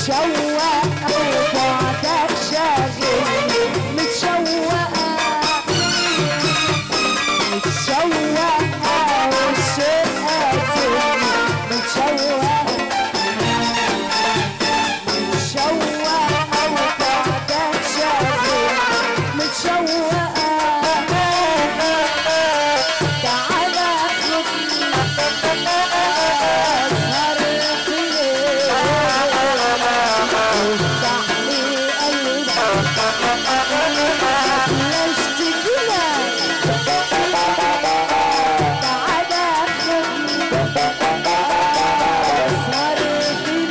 متشوقة وبعدك شاغلني متشوقة متشوقة والشقة تغني متشوقة متشوقة وبعدك شاغلني متشوقة تعالى خدني أسهر الليل وافتح لي قلبك بلاش تجينا تعالى خدني أسهر الليل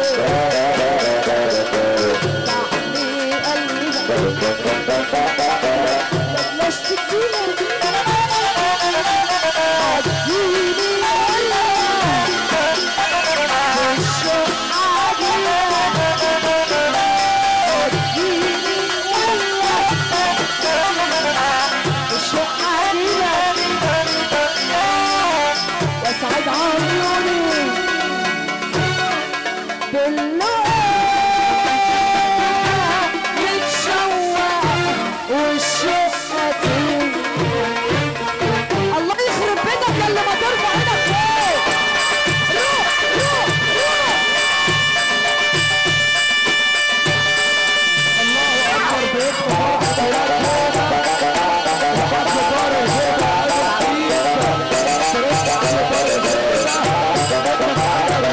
وافتح لي قلبك بلاش تجينا اديني والشوق عادي اديني الشوق عادي واسعد عيوني باللقاء متشوق والشوق قتيل الله يخرب بيتك يا اللي ما ترفع ايدك فوق روح روح روح الله اكبر بيت فرح بلاد هنا وحد طارق هنا عايز عريس ترد على طارق هنا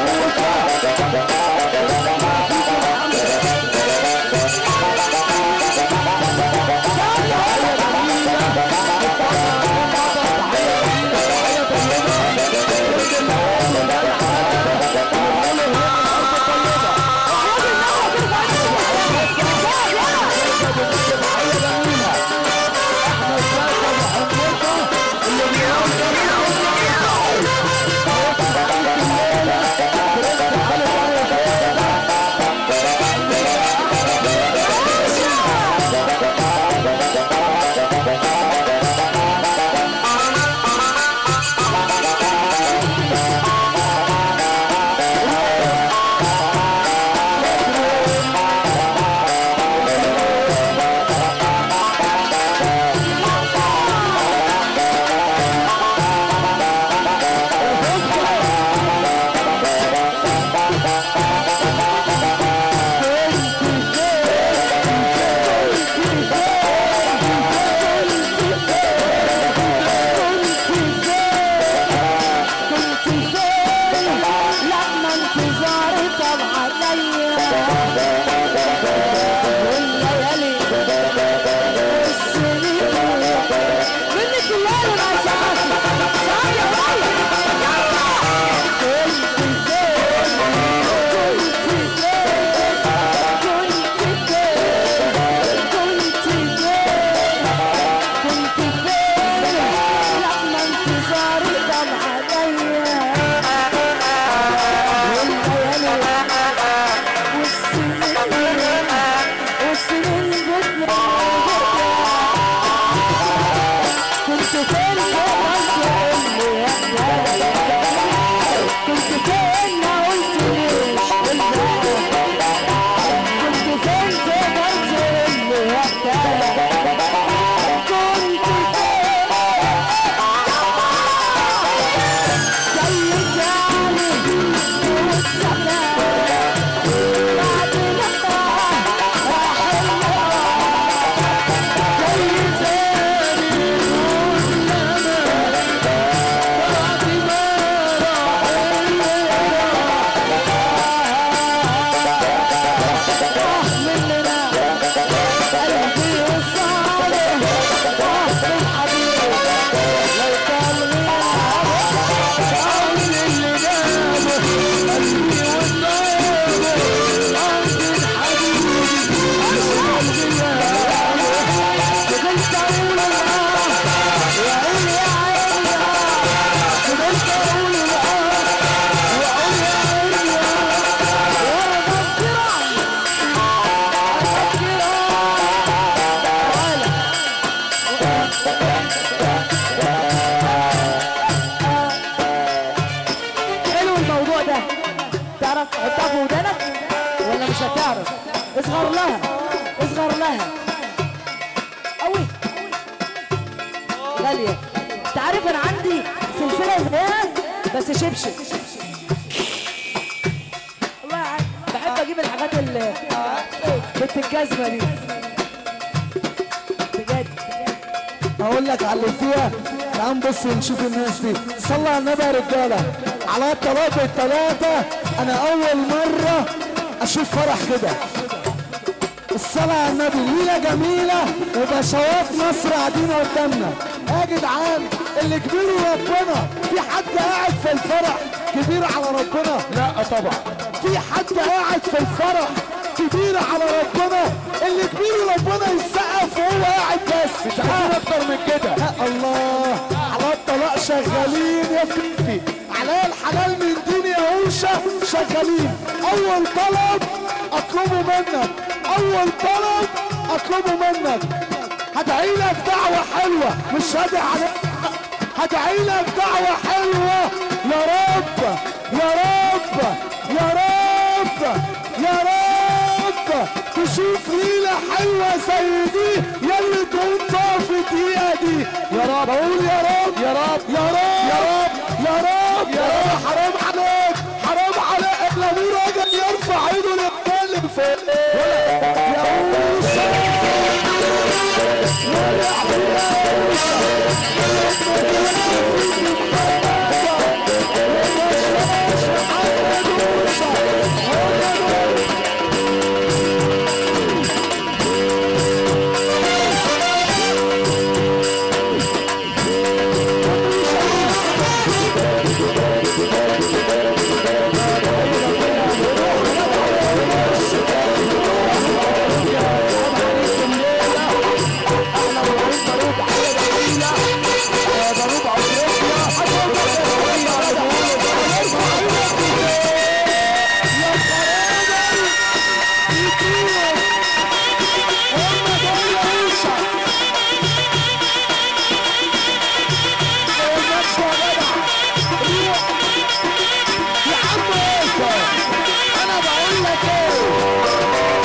كنت فين لما انتظاري طب عليا والليالي والسنين منك الليل ما ساعتي ساعتي يا رايح كنت فين كنت فين كنت فين كنت فين كنت فين لما انتظاري طب عليا والليالي والسنين والسنين بتنا كنت فين تقدر تقول لي كنت فين ما قلتليش كنت فين تقدر تقول لي وقتها كنت فين جيت علي واتسنى بعد لما راح جيت علي مننا قلبي وصالح راح الحبيب لو كان غياب فضلت اقول الاه يا عيني يا عيني آه. فضلت اقول الاه واقول يا عيني آه. وانا بفكر بفكر تعالى حلو الموضوع ده تعرف تحطها في ودانك ولا مش هتعرف اصغر لها اصغر لها قوي غالية انت عارف انا عندي سلسلة زيها بس شبشب والله عارف. بحب اجيب الحاجات اللي بنت الجزمة دي بجد اقول لك على اللي فيها تعال نبص ونشوف الناس دي صلى على النبي يا رجاله على الطلاق الثلاثه انا اول مره اشوف فرح كده الصلاة على النبي ليلة جميلة وبشوات مصر قاعدين قدامنا يا جدعان اللي كبير ربنا في حد قاعد في الفرح كبير على ربنا لا طبعا في حد قاعد في الفرح كبير على ربنا اللي كبير ربنا يسقف وهو قاعد بس مش عايزين اكتر من كده الله على الطلاق شغالين يا فيفي على الحلال من دين يا هوشة شغالين اول طلب اطلبه منك اول طلب اطلبه منك هدعي لك دعوة حلوة مش هدعي عليك هدعي لك دعوة حلوة يا رب يا رب يا رب يا رب تشوف ليلة حلوة زي دي يلي تقوم تقف في الدقيقة دي يا رب اقول يا رب يا رب يا رب يا رب يا رب يا رب حرام عليك حرام عليك لو راجل يرفع ايده يتكلم في يا موسى انا بقول لك ايه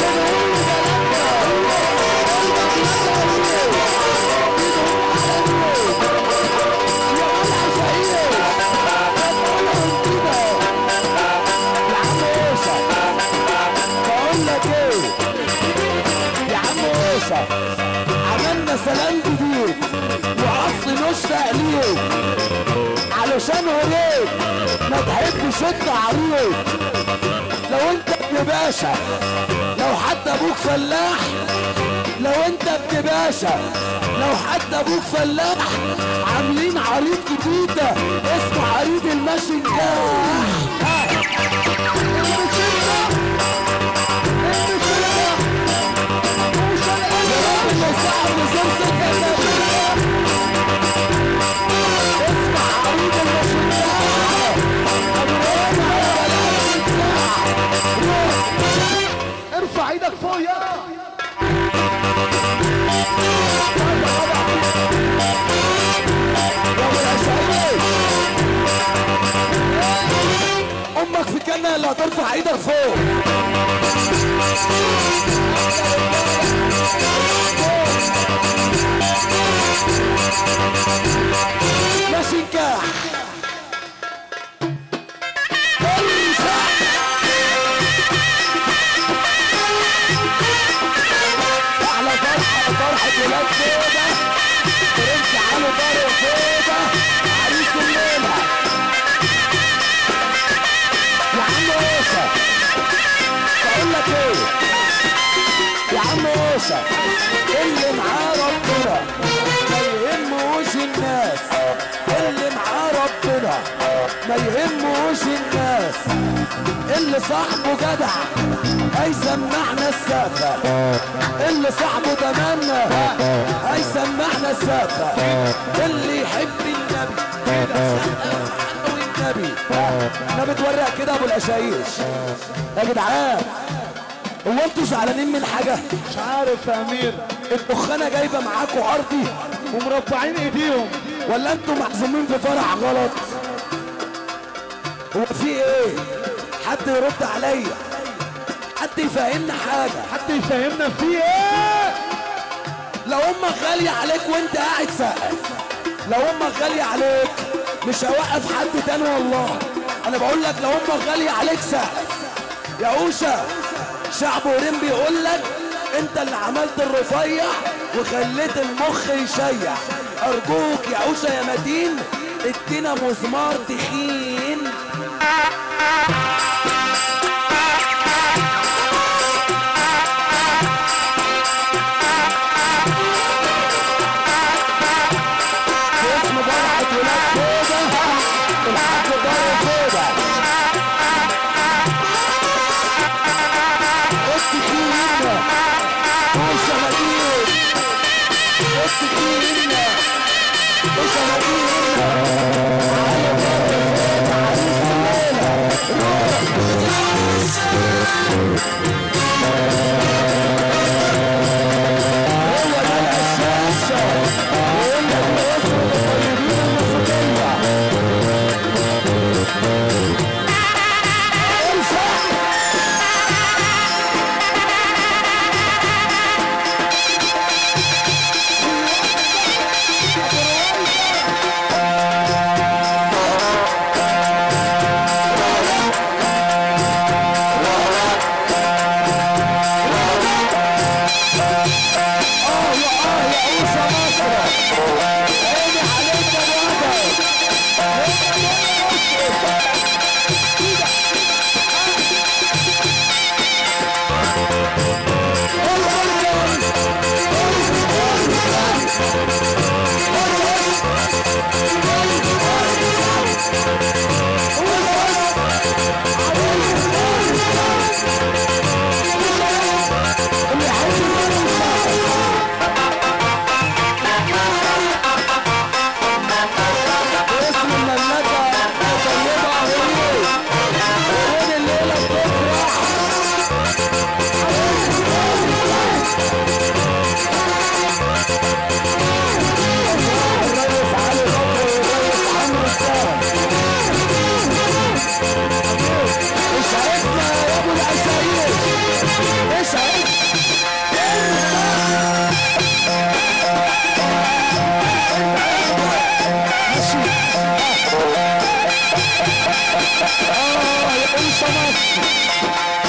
بقول لك ايه يا عم موسى عملنا سلام جديد واصل مشتاق ليك علشان هريك ما تحبش انت عريك لو انت ابن باشا لو حد ابوك فلاح لو انت ابن باشا لو حد ابوك فلاح عاملين عريض جديدة اسمه عريض المشنكاح اسمع عريض المشنكاح ارفع ايدك فوق يا امك في كنة اللي هترفع ايدك فوق ماشي نكاح احلى فرحه فرحه ولاد سيده برنس علي طارق سيده عريس الليله يا عم موسى بقول لك ايه يا عم موسى اللي معاه ربنا ما يهموش الناس اللي معاه ربنا ما يهموش الناس اللي صاحبه جدع هيسمعنا السقفة اللي صاحبه تمنى هيسمعنا السقفة اللي يحب النبي كده سقف عنه النبي انا بتورق كده ابو الاشايش يا جدعان هو انتوا زعلانين من حاجة؟ مش عارف يا امير الدخانة جايبة معاكوا عرضي ومربعين ايديهم ولا انتوا محزومين في فرح غلط؟ هو في ايه؟ حد يرد عليا حد يفهمنا حاجه حد يفهمنا فيه ايه لو امك غاليه عليك وانت قاعد سقف لو امك غاليه عليك مش هوقف حد تاني والله انا بقول لك لو امك غاليه عليك سقف يا اوشا شعب ورين بيقول لك انت اللي عملت الرفيع وخليت المخ يشيع ارجوك يا اوشا يا متين ادينا مسمار تخين اسم فرحة ولاد فوضى الحاج ضايع فوضى التخينة وش مدين التخينة وش مدين هو ده الهشاشة ويقول لك الاسم الطيبين المصرية امسح اه يا اه يا عيسى مصر عيني عليك يا واد اللي عايز اسم المملكة طيبة أهلية وين الليلة بتفرح الريس علي بكر والريس عمرو السام اسعدنا يا ابو العشاير اسعد اه يا انسى مصر